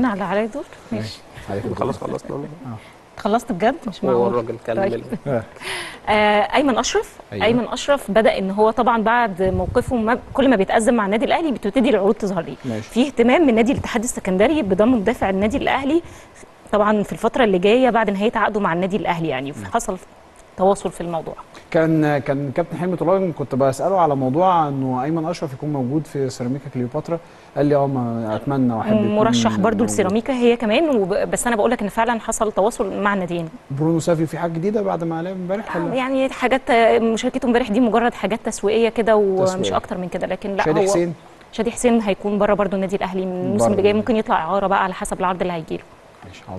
انا على علي دور ماشي عليك الدور. خلاص خلصنا خلصت بجد مش هو معقول الراجل طيب. كمل آه ايمن اشرف أيوة. أيوة. ايمن اشرف بدا ان هو طبعا بعد موقفه ما كل ما بيتازم مع النادي الاهلي بتبتدي العروض تظهر ليه ماشي. في اهتمام من نادي الاتحاد السكندري بضم مدافع النادي الاهلي طبعا في الفتره اللي جايه بعد نهايه عقده مع النادي الاهلي يعني حصل تواصل في الموضوع كان كان كابتن حلمي طولان كنت بساله على موضوع انه ايمن اشرف يكون موجود في سيراميكا كليوباترا قال لي اه ما اتمنى واحب يكون مرشح برضو موجود. لسيراميكا هي كمان وب... بس انا بقول لك ان فعلا حصل تواصل مع الناديين برونو سافي في حاجه جديده بعد ما لعب امبارح ولا يعني حاجات مشاركته امبارح دي مجرد حاجات تسويقيه كده ومش تسويقية. اكتر من كده لكن لا شادي هو حسين شادي حسين هيكون بره برضو النادي الاهلي من الموسم بره. اللي جاي ممكن يطلع اعاره بقى على حسب العرض اللي هيجيله ماشي